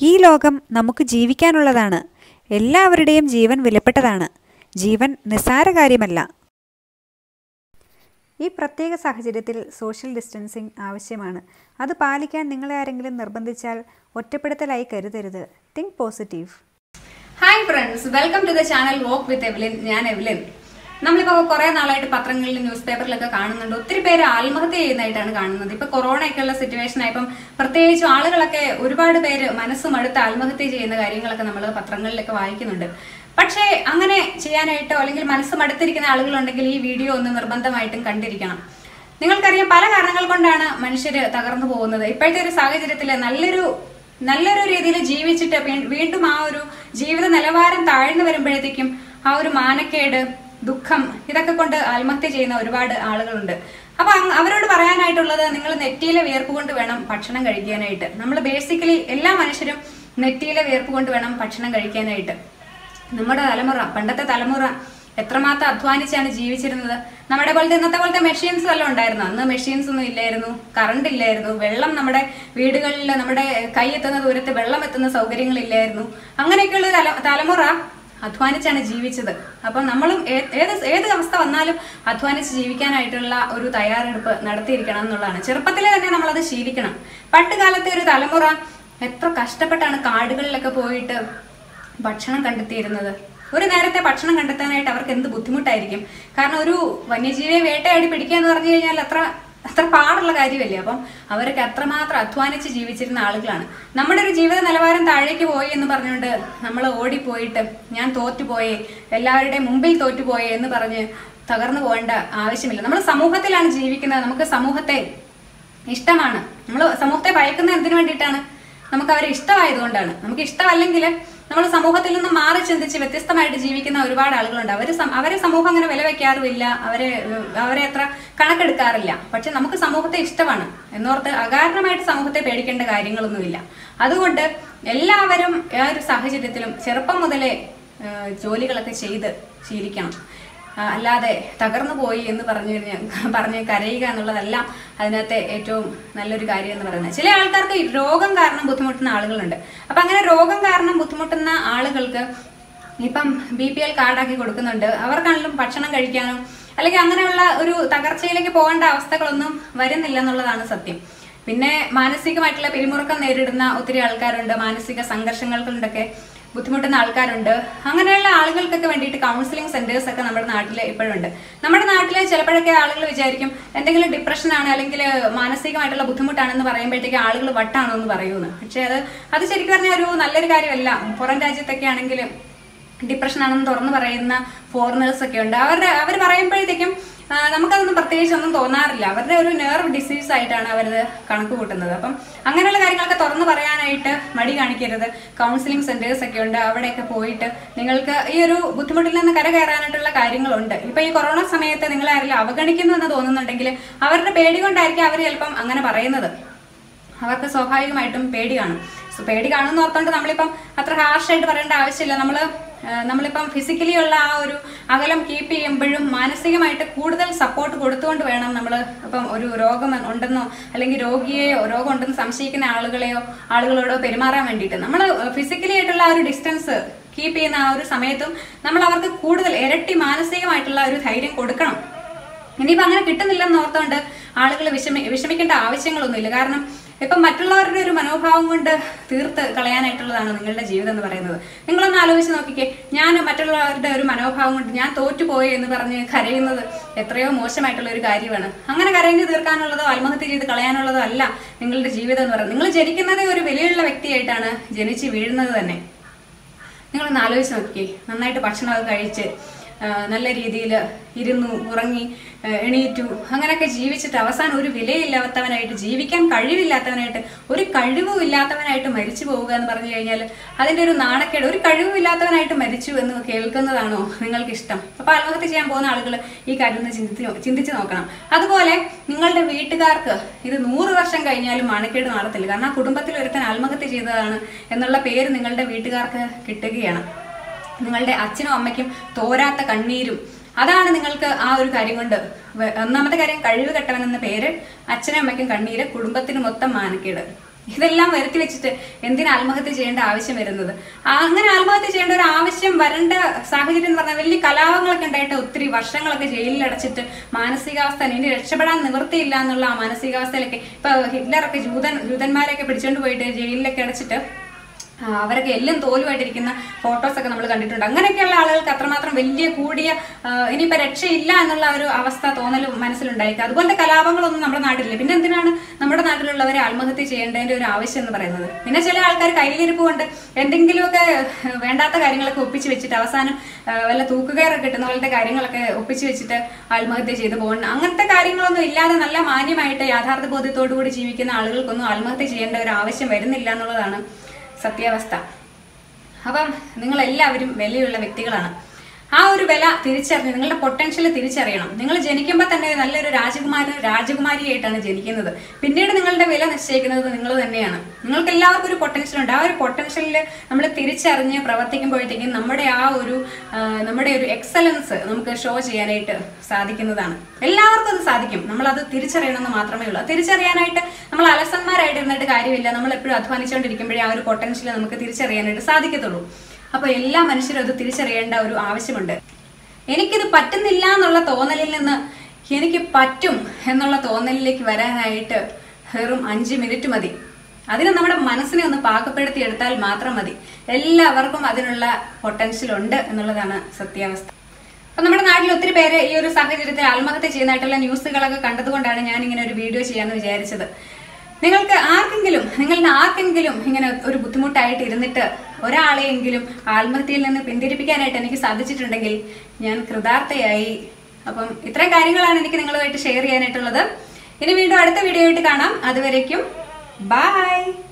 ഈ ലോകം നമുക്ക് ജീവിക്കാനുള്ളതാണ് എല്ലാവരുടെയും ജീവൻ വിലപ്പെട്ടതാണ് ജീവൻ നിസ്സാര കാര്യമല്ല ഈ പ്രത്യേക സാഹചര്യത്തിൽ സോഷ്യൽ ഡിസ്റ്റൻസിംഗ് ആവശ്യമാണ് അത് പാലിക്കാൻ നിങ്ങളെ ആരെങ്കിലും നിർബന്ധിച്ചാൽ ഒറ്റപ്പെടുത്തലായി കരുതരുത് think positive hi friends welcome to the channel walk with Evelyn ഞാൻ എവലിൻ നമ്മളിപ്പോ കുറെ നാളായിട്ട് പത്രങ്ങളിൽ ന്യൂസ് പേപ്പറിലൊക്കെ കാണുന്നുണ്ട് ഒത്തിരി പേര് ആത്മഹത്യ ചെയ്യുന്നതായിട്ടാണ് കാണുന്നത് ഇപ്പൊ കൊറോണ ഒക്കെ ഉള്ള സിറ്റുവേഷൻ ആയപ്പം പ്രത്യേകിച്ചും ആളുകളൊക്കെ ഒരുപാട് പേര് മനസ്സ് മടുത്ത് ആത്മഹത്യ ചെയ്യുന്ന കാര്യങ്ങളൊക്കെ നമ്മൾ പത്രങ്ങളിലൊക്കെ വായിക്കുന്നുണ്ട് പക്ഷേ അങ്ങനെ ചെയ്യാനായിട്ടോ അല്ലെങ്കിൽ മനസ്സ് മടുത്തിരിക്കുന്ന ആളുകളുണ്ടെങ്കിൽ ഈ വീഡിയോ ഒന്ന് നിർബന്ധമായിട്ടും കണ്ടിരിക്കണം നിങ്ങൾക്കറിയാം പല കാരണങ്ങൾ കൊണ്ടാണ് മനുഷ്യര് തകർന്നു പോകുന്നത് ഇപ്പോഴത്തെ ഒരു സാഹചര്യത്തിൽ നല്ലൊരു നല്ലൊരു രീതിയിൽ ജീവിച്ചിട്ട് വീ- വീണ്ടും ആ ഒരു ജീവിത നിലവാരം താഴ്ന്നു വരുമ്പോഴത്തേക്കും ആ ഒരു മാനക്കേട് ദുഃഖം ഇതൊക്കെ കൊണ്ട് ആത്മഹത്യ ചെയ്യുന്ന ഒരുപാട് ആളുകളുണ്ട് അപ്പൊ അങ് അവരോട് പറയാനായിട്ടുള്ളത് നിങ്ങൾ നെറ്റിയിലെ വിയർപ്പ് കൊണ്ട് വേണം ഭക്ഷണം കഴിക്കാനായിട്ട് നമ്മൾ ബേസിക്കലി എല്ലാ മനുഷ്യരും നെറ്റിയിലെ വിയർപ്പ് കൊണ്ട് വേണം ഭക്ഷണം കഴിക്കാനായിട്ട് നമ്മുടെ തലമുറ പണ്ടത്തെ തലമുറ എത്രമാത്രം അധ്വാനിച്ചാണ് ജീവിച്ചിരുന്നത് നമ്മുടെ പോലത്തെ ഇന്നത്തെ പോലത്തെ മെഷീൻസ് വല്ലതും ഉണ്ടായിരുന്നു അന്ന് മെഷീൻസ് ഒന്നും ഇല്ലായിരുന്നു കറണ്ട് ഇല്ലായിരുന്നു വെള്ളം നമ്മുടെ വീടുകളിൽ നമ്മുടെ കൈ എത്തുന്ന ദൂരത്ത് വെള്ളം എത്തുന്ന സൗകര്യങ്ങളില്ലായിരുന്നു അങ്ങനെയൊക്കെയുള്ള ഒരു തല- തലമുറ അധ്വാനിച്ചാണ് ജീവിച്ചത് അപ്പം നമ്മളും ഏ- ഏത് ഏത് അവസ്ഥ വന്നാലും അധ്വാനിച്ച് ജീവിക്കാനായിട്ടുള്ള ഒരു തയ്യാറെടുപ്പ് നടത്തിയിരിക്കണം എന്നുള്ളതാണ് ചെറുപ്പത്തിലെ തന്നെ നമ്മളത് ശീലിക്കണം പണ്ട് കാലത്തെ ഒരു തലമുറ എത്ര കഷ്ടപ്പെട്ടാണ് കാടുകളിലൊക്കെ പോയിട്ട് ഭക്ഷണം കണ്ടെത്തിയിരുന്നത് ഒരു നേരത്തെ ഭക്ഷണം കണ്ടെത്താനായിട്ട് അവർക്ക് എന്ത് ബുദ്ധിമുട്ടായിരിക്കും കാരണം ഒരു വന്യജീവിയെ വേട്ടയാടി പിടിക്കുക എന്ന് പറഞ്ഞു കഴിഞ്ഞാൽ അത്ര അത്ര പാടുള്ള കാര്യമല്ലേ അപ്പം അവരൊക്കെ അത്രമാത്രം അധ്വാനിച്ച് ജീവിച്ചിരുന്ന ആളുകളാണ് നമ്മുടെ ഒരു ജീവിത നിലവാരം താഴേക്ക് പോയി എന്ന് പറഞ്ഞുകൊണ്ട് നമ്മൾ ഓടിപ്പോയിട്ട് ഞാൻ തോറ്റുപോയേ എല്ലാവരുടെയും മുമ്പിൽ തോറ്റുപോയേ എന്ന് പറഞ്ഞ് തകർന്നു പോകേണ്ട ആവശ്യമില്ല നമ്മൾ സമൂഹത്തിലാണ് ജീവിക്കുന്നത് നമുക്ക് സമൂഹത്തെ ഇഷ്ടമാണ് നമ്മൾ സമൂഹത്തെ ഭയക്കുന്നത് എന്തിനു വേണ്ടിയിട്ടാണ് നമുക്ക് അവരെ ഇഷ്ടമായതുകൊണ്ടാണ് നമുക്ക് ഇഷ്ടമല്ലെങ്കിൽ നമ്മൾ സമൂഹത്തിൽ നിന്ന് മാറി ചിന്തിച്ച് വ്യത്യസ്തമായിട്ട് ജീവിക്കുന്ന ഒരുപാട് ആളുകളുണ്ട് അവർ അവരെ സമൂഹം അങ്ങനെ വില വെക്കാറുമില്ല അവരെ ഏഹ്, അവരെ അത്ര കണക്കെടുക്കാറില്ല പക്ഷെ നമുക്ക് സമൂഹത്തെ ഇഷ്ടമാണ് എന്നോർത്ത് അകാരണമായിട്ട് സമൂഹത്തെ പേടിക്കേണ്ട കാര്യങ്ങളൊന്നുമില്ല അതുകൊണ്ട് എല്ലാവരും ആ ഒരു സാഹചര്യത്തിലും ചെറുപ്പം മുതലേ ഏഹ്, ജോലികളൊക്കെ ചെയ്ത് ശീലിക്കണം ആ, അല്ലാതെ തകർന്നു പോയി എന്ന് പറഞ്ഞു കഴിഞ്ഞാൽ പറഞ്ഞ് കരയുക എന്നുള്ളതല്ല അതിനകത്തെ ഏറ്റവും നല്ലൊരു കാര്യം എന്ന് പറയുന്നത് ചില ആൾക്കാർക്ക് ഈ രോഗം കാരണം ബുദ്ധിമുട്ടുന്ന ആളുകളുണ്ട് അപ്പൊ അങ്ങനെ രോഗം കാരണം ബുദ്ധിമുട്ടുന്ന ആളുകൾക്ക് ഇപ്പം ബി പി എൽ കാർഡാക്കി കൊടുക്കുന്നുണ്ട് അവർക്കാണെങ്കിലും ഭക്ഷണം കഴിക്കാനോ അല്ലെങ്കിൽ അങ്ങനെയുള്ള ഒരു തകർച്ചയിലേക്ക് പോകേണ്ട അവസ്ഥകളൊന്നും വരുന്നില്ല എന്നുള്ളതാണ് സത്യം പിന്നെ മാനസികമായിട്ടുള്ള പിരിമുറുക്കം നേരിടുന്ന ഒത്തിരി ആൾക്കാരുണ്ട് മാനസിക സംഘർഷങ്ങൾ കൊണ്ടൊക്കെ ബുദ്ധിമുട്ടുന്ന ആൾക്കാരുണ്ട് അങ്ങനെയുള്ള ആളുകൾക്കൊക്കെ വേണ്ടിയിട്ട് കൗൺസിലിംഗ് സെന്റേഴ്സ് ഒക്കെ നമ്മുടെ നാട്ടിൽ ഇപ്പോഴുണ്ട് നമ്മുടെ നാട്ടിൽ ചിലപ്പോഴൊക്കെ ആളുകൾ വിചാരിക്കും എന്തെങ്കിലും ഡിപ്രഷൻ ആണ് അല്ലെങ്കിൽ മാനസികമായിട്ടുള്ള ബുദ്ധിമുട്ടാണെന്ന് പറയുമ്പോഴത്തേക്ക് ആളുകൾ വട്ടാണോ എന്ന് പറയുമെന്ന് പക്ഷെ അത് അത് ശരിക്കും പറഞ്ഞാൽ ഒരു നല്ലൊരു കാര്യമല്ല പുറം രാജ്യത്തൊക്കെ ആണെങ്കിൽ ഡിപ്രഷൻ ആണെന്ന് തുറന്നു പറയുന്ന ഫോറിനേഴ്സ് ഒക്കെ ഉണ്ട് അവരുടെ അവർ പറയുമ്പോഴത്തേക്കും ആ, നമുക്കതൊന്നും പ്രത്യേകിച്ച് ഒന്നും തോന്നാറില്ല അവരുടെ ഒരു നെർവ് ഡിസീസ് ആയിട്ടാണ് അവരത് കണക്ക് കൂട്ടുന്നത് അപ്പം അങ്ങനെയുള്ള കാര്യങ്ങളൊക്കെ തുറന്നു പറയാനായിട്ട് മടി കാണിക്കരുത് കൗൺസിലിംഗ് സെന്റേഴ്സ് ഒക്കെ ഉണ്ട് അവിടെയൊക്കെ പോയിട്ട് നിങ്ങൾക്ക് ഈ ഒരു ബുദ്ധിമുട്ടിൽ നിന്ന് കരകയറാനായിട്ടുള്ള കാര്യങ്ങളുണ്ട് ഇപ്പൊ ഈ കൊറോണ സമയത്ത് നിങ്ങളെ ആരെങ്കിലും അവഗണിക്കുന്നു എന്ന് തോന്നുന്നുണ്ടെങ്കിൽ അവരുടെ പേടി കൊണ്ടായിരിക്കും അവർ ചിലപ്പം അങ്ങനെ പറയുന്നത് അവർക്ക് സ്വാഭാവികമായിട്ടും പേടി കാണും സോ പേടി കാണുമെന്ന് ഓർത്തോണ്ട് നമ്മളിപ്പം അത്ര ഹാർഷായിട്ട് പറയേണ്ട ആവശ്യമില്ല നമ്മൾ നമ്മളിപ്പം ഫിസിക്കലി ഉള്ള ആ ഒരു അകലം കീപ്പ് ചെയ്യുമ്പോഴും മാനസികമായിട്ട് കൂടുതൽ സപ്പോർട്ട് കൊടുത്തുകൊണ്ട് വേണം നമ്മൾ ഇപ്പം ഒരു രോഗം ഉണ്ടെന്നോ അല്ലെങ്കിൽ രോഗിയെയോ രോഗം ഉണ്ടെന്ന് സംശയിക്കുന്ന ആളുകളെയോ ആളുകളോടോ പെരുമാറാൻ വേണ്ടിയിട്ട് നമ്മൾ ഫിസിക്കലി ആയിട്ടുള്ള ആ ഒരു ഡിസ്റ്റൻസ് കീപ്പ് ചെയ്യുന്ന ആ ഒരു സമയത്തും നമ്മൾ അവർക്ക് കൂടുതൽ ഇരട്ടി മാനസികമായിട്ടുള്ള ഒരു ധൈര്യം കൊടുക്കണം ഇനിയിപ്പോ അങ്ങനെ കിട്ടുന്നില്ലെന്ന് ഓർത്തോണ്ട് ആളുകൾ വിഷമി വിഷമിക്കേണ്ട ആവശ്യങ്ങളൊന്നുമില്ല കാരണം ഇപ്പം മറ്റുള്ളവരുടെ ഒരു മനോഭാവം കൊണ്ട് തീർത്ത് കളയാനായിട്ടുള്ളതാണ് നിങ്ങളുടെ ജീവിതം എന്ന് പറയുന്നത് നിങ്ങളൊന്ന് ആലോചിച്ച് നോക്കിക്കേ ഞാൻ മറ്റുള്ളവരുടെ ഒരു മനോഭാവം കൊണ്ട് ഞാൻ തോറ്റുപോയി എന്ന് പറഞ്ഞ് കരയുന്നത് എത്രയോ മോശമായിട്ടുള്ള ഒരു കാര്യമാണ് അങ്ങനെ കരഞ്ഞു തീർക്കാനുള്ളതോ ആത്മഹത്യ ചെയ്ത് കളയാനുള്ളതോ അല്ല നിങ്ങളുടെ ജീവിതം എന്ന് പറയുന്നത് നിങ്ങൾ ജനിക്കുന്നതേ ഒരു വിലയുള്ള വ്യക്തിയായിട്ടാണ് ജനിച്ച് വീഴുന്നത് തന്നെ നിങ്ങളൊന്ന് ആലോചിച്ച് നോക്കിക്കേ നന്നായിട്ട് ഭക്ഷണമൊക്കെ കഴിച്ച് ആ, നല്ല രീതിയിൽ ഇരുന്നു ഉറങ്ങി ആ, എണീറ്റു അങ്ങനെയൊക്കെ ജീവിച്ചിട്ട് അവസാനം ഒരു വിലയില്ലാത്തവനായിട്ട് ജീവിക്കാൻ കഴിവില്ലാത്തവനായിട്ട് ഒരു കഴിവും ഇല്ലാത്തവനായിട്ട് മരിച്ചു പോവുക എന്ന് പറഞ്ഞു കഴിഞ്ഞാൽ അതിന്റെ ഒരു നാണക്കേട് ഒരു കഴിവും ഇല്ലാത്തവനായിട്ട് മരിച്ചു എന്ന് കേൾക്കുന്നതാണോ നിങ്ങൾക്ക് ഇഷ്ടം അപ്പൊ ആത്മഹത്യ ചെയ്യാൻ പോകുന്ന ആളുകൾ ഈ കാര്യം ഒന്ന് ചിന്തിച്ച് നോ- ചിന്തിച്ച് നോക്കണം അതുപോലെ നിങ്ങളുടെ വീട്ടുകാർക്ക് ഇത് നൂറ് വർഷം കഴിഞ്ഞാലും മാനക്കേട് മാറത്തില്ല കാരണം ആ കുടുംബത്തിൽ ഒരുത്തൻ ആത്മഹത്യ ചെയ്തതാണ് എന്നുള്ള പേര് നിങ്ങളുടെ വീട്ടുകാർക്ക് കിട്ടുകയാണ് നിങ്ങളുടെ അച്ഛനും അമ്മയ്ക്കും തോരാത്ത കണ്ണീരും അതാണ് നിങ്ങൾക്ക് ആ ഒരു കാര്യം കൊണ്ട് വ- ഒന്നാമത്തെ കാര്യം കഴിവ് കെട്ടവൻ എന്ന പേര് അച്ഛനും അമ്മയ്ക്കും കണ്ണീര് കുടുംബത്തിന് മൊത്തം മാനക്കേട് ഇതെല്ലാം വരുത്തി വെച്ചിട്ട് എന്തിനാ ആത്മഹത്യ ചെയ്യേണ്ട ആവശ്യം വരുന്നത് ആ, അങ്ങനെ ആത്മഹത്യ ചെയ്യേണ്ട ഒരു ആവശ്യം വരേണ്ട സാഹചര്യം എന്ന് പറഞ്ഞാൽ വലിയ കലാപങ്ങളൊക്കെ ഉണ്ടായിട്ട് ഒത്തിരി വർഷങ്ങളൊക്കെ ജയിലിൽ അടച്ചിട്ട് മാനസികാവസ്ഥ ഇനി രക്ഷപ്പെടാൻ നിവൃത്തിയില്ല എന്നുള്ള ആ മാനസികാവസ്ഥയിലൊക്കെ ഇപ്പൊ ഹിറ്റ്ലറൊക്കെ ജൂതൻ ജൂതന്മാരെയൊക്കെ പിടിച്ചോണ്ട് പോയിട്ട് ജയിലിലൊക്കെ അടച്ചിട്ട് ആ, അവരൊക്കെ എല്ലാം തോലുമായിട്ടിരിക്കുന്ന ഫോട്ടോസ് ഒക്കെ നമ്മൾ കണ്ടിട്ടുണ്ട് അങ്ങനെയൊക്കെയുള്ള ആളുകൾക്ക് അത്രമാത്രം വലിയ കൂടിയ ആ, ഇനിയിപ്പോ രക്ഷയില്ല എന്നുള്ള ഒരു അവസ്ഥ തോന്നലും മനസ്സിലുണ്ടായിരിക്കും അതുപോലത്തെ കലാപങ്ങളൊന്നും നമ്മുടെ നാട്ടിലില്ല പിന്നെ എന്തിനാണ് നമ്മുടെ നാട്ടിലുള്ളവരെ ആത്മഹത്യ ചെയ്യേണ്ടതിന്റെ ഒരു ആവശ്യം എന്ന് പറയുന്നത് പിന്നെ ചില ആൾക്കാർ കയ്യിലിരിപ്പ് കൊണ്ട് എന്തെങ്കിലുമൊക്കെ ആ, വേണ്ടാത്ത കാര്യങ്ങളൊക്കെ ഒപ്പിച്ച് വെച്ചിട്ട് അവസാനം ആ, വല്ല തൂക്കുകയറൊക്കെ കിട്ടുന്ന പോലത്തെ കാര്യങ്ങളൊക്കെ ഒപ്പിച്ച് വെച്ചിട്ട് ആത്മഹത്യ ചെയ്തു പോകണം അങ്ങനത്തെ കാര്യങ്ങളൊന്നും ഇല്ലാതെ നല്ല മാന്യമായിട്ട് യാഥാർത്ഥ ബോധ്യത്തോടു കൂടി ജീവിക്കുന്ന ആളുകൾക്കൊന്നും ആത്മഹത്യ ചെയ്യേണ്ട ഒരു ആവശ്യം വരുന്നില്ല എന്നുള്ളതാണ് സത്യാവസ്ഥ അപ്പം നിങ്ങൾ എല്ലാവരും വിലയുള്ള വ്യക്തികളാണ് ആ ഒരു വില തിരിച്ചറിഞ്ഞ് നിങ്ങളുടെ പൊട്ടൻഷ്യൽ തിരിച്ചറിയണം നിങ്ങൾ ജനിക്കുമ്പോൾ തന്നെ നല്ലൊരു രാജകുമാരൻ രാജകുമാരിയായിട്ടാണ് ജനിക്കുന്നത് പിന്നീട് നിങ്ങളുടെ വില നിശ്ചയിക്കുന്നത് നിങ്ങൾ തന്നെയാണ് നിങ്ങൾക്ക് എല്ലാവർക്കും ഒരു പൊട്ടൻഷ്യൽ ഉണ്ട് ആ ഒരു പൊട്ടൻഷ്യലിൽ നമ്മൾ തിരിച്ചറിഞ്ഞ് പ്രവർത്തിക്കുമ്പോഴത്തേക്കും നമ്മുടെ ആ ഒരു ആ, നമ്മുടെ ഒരു എക്സലൻസ് നമുക്ക് ഷോ ചെയ്യാനായിട്ട് സാധിക്കുന്നതാണ് എല്ലാവർക്കും അത് സാധിക്കും നമ്മൾ അത് തിരിച്ചറിയണമെന്ന് മാത്രമേ ഉള്ളൂ അത് തിരിച്ചറിയാനായിട്ട് നമ്മൾ അലസന്മാരായിട്ട് ഇരുന്നിട്ട് കാര്യമില്ല നമ്മൾ എപ്പോഴും അധ്വാനിച്ചുകൊണ്ടിരിക്കുമ്പോഴേ ആ ഒരു പൊട്ടൻഷ്യൽ നമുക്ക് തിരിച്ചറിയാനായിട്ട് സാധിക്കത്തുള്ളൂ അപ്പൊ എല്ലാ മനുഷ്യരും അത് തിരിച്ചറിയേണ്ട ഒരു ആവശ്യമുണ്ട് എനിക്കിത് പറ്റുന്നില്ല എന്നുള്ള തോന്നലിൽ നിന്ന് എനിക്ക് പറ്റും എന്നുള്ള തോന്നലിലേക്ക് വരാനായിട്ട് വെറും അഞ്ച് മിനിറ്റ് മതി അതിന് നമ്മുടെ മനസ്സിനെ ഒന്ന് പാകപ്പെടുത്തി എടുത്താൽ മാത്രം മതി എല്ലാവർക്കും അതിനുള്ള പൊട്ടൻഷ്യൽ ഉണ്ട് എന്നുള്ളതാണ് സത്യാവസ്ഥ അപ്പൊ നമ്മുടെ നാട്ടിൽ ഒത്തിരി പേര് ഈ ഒരു സാഹചര്യത്തിൽ ആത്മഹത്യ ചെയ്യുന്നതായിട്ടുള്ള ന്യൂസുകളൊക്കെ കണ്ടതുകൊണ്ടാണ് ഞാൻ ഇങ്ങനെ ഒരു വീഡിയോ ചെയ്യാന്ന് വിചാരിച്ചത് നിങ്ങൾക്ക് ആർക്കെങ്കിലും നിങ്ങളുടെ ആർക്കെങ്കിലും ഇങ്ങനെ ഒരു ബുദ്ധിമുട്ടായിട്ട് ഇരുന്നിട്ട് ഒരാളെയെങ്കിലും ആത്മഹത്യയിൽ നിന്ന് പിന്തിരിപ്പിക്കാനായിട്ട് എനിക്ക് സാധിച്ചിട്ടുണ്ടെങ്കിൽ ഞാൻ കൃതാർത്ഥയായി അപ്പം ഇത്രയും കാര്യങ്ങളാണ് എനിക്ക് നിങ്ങളുമായിട്ട് ഷെയർ ചെയ്യാനായിട്ടുള്ളത് ഇനി വീണ്ടും അടുത്ത വീഡിയോ ആയിട്ട് കാണാം അതുവരേക്കും ബൈ